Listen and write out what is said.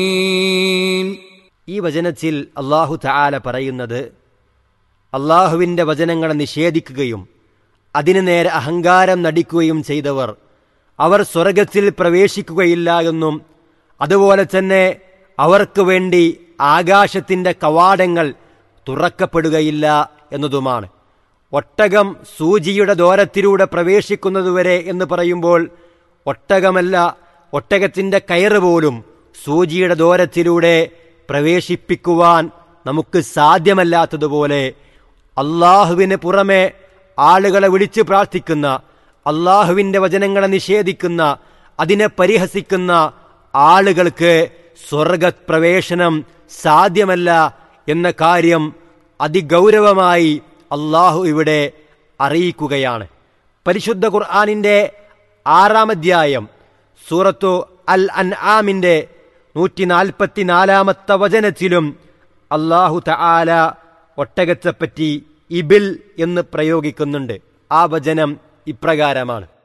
ഈ വചനത്തിൽ അള്ളാഹു തആല പറയുന്നത് അള്ളാഹുവിൻ്റെ വചനങ്ങളെ നിഷേധിക്കുകയും അതിനു നേരെ അഹങ്കാരം നടിക്കുകയും ചെയ്തവർ അവർ സ്വർഗത്തിൽ പ്രവേശിക്കുകയില്ല എന്നും അതുപോലെ തന്നെ അവർക്ക് വേണ്ടി ആകാശത്തിൻ്റെ കവാടങ്ങൾ തുറക്കപ്പെടുകയില്ല എന്നതുമാണ് ഒട്ടകം സൂചിയുടെ ദോരത്തിലൂടെ പ്രവേശിക്കുന്നതുവരെ എന്ന് പറയുമ്പോൾ ഒട്ടകമല്ല ഒട്ടകത്തിൻ്റെ കയറ് പോലും സൂചിയുടെ ദോരത്തിലൂടെ പ്രവേശിപ്പിക്കുവാൻ നമുക്ക് സാധ്യമല്ലാത്തതുപോലെ അള്ളാഹുവിന് പുറമെ ആളുകളെ വിളിച്ച് പ്രാർത്ഥിക്കുന്ന അള്ളാഹുവിൻ്റെ വചനങ്ങളെ നിഷേധിക്കുന്ന അതിനെ പരിഹസിക്കുന്ന ആളുകൾക്ക് സ്വർഗപ്രവേശനം സാധ്യമല്ല എന്ന കാര്യം അതിഗൗരവമായി അള്ളാഹു ഇവിടെ അറിയിക്കുകയാണ് പരിശുദ്ധ ഖുർആാനിൻ്റെ ആറാമധ്യായം സൂറത്തു അൽ അൻ ആമിൻ്റെ നൂറ്റി നാൽപ്പത്തിനാലാമത്തെ വചനത്തിലും അള്ളാഹു തആല ഒട്ടകത്തെപ്പറ്റി ഇബിൽ എന്ന് പ്രയോഗിക്കുന്നുണ്ട് ആ വചനം ഇപ്രകാരമാണ്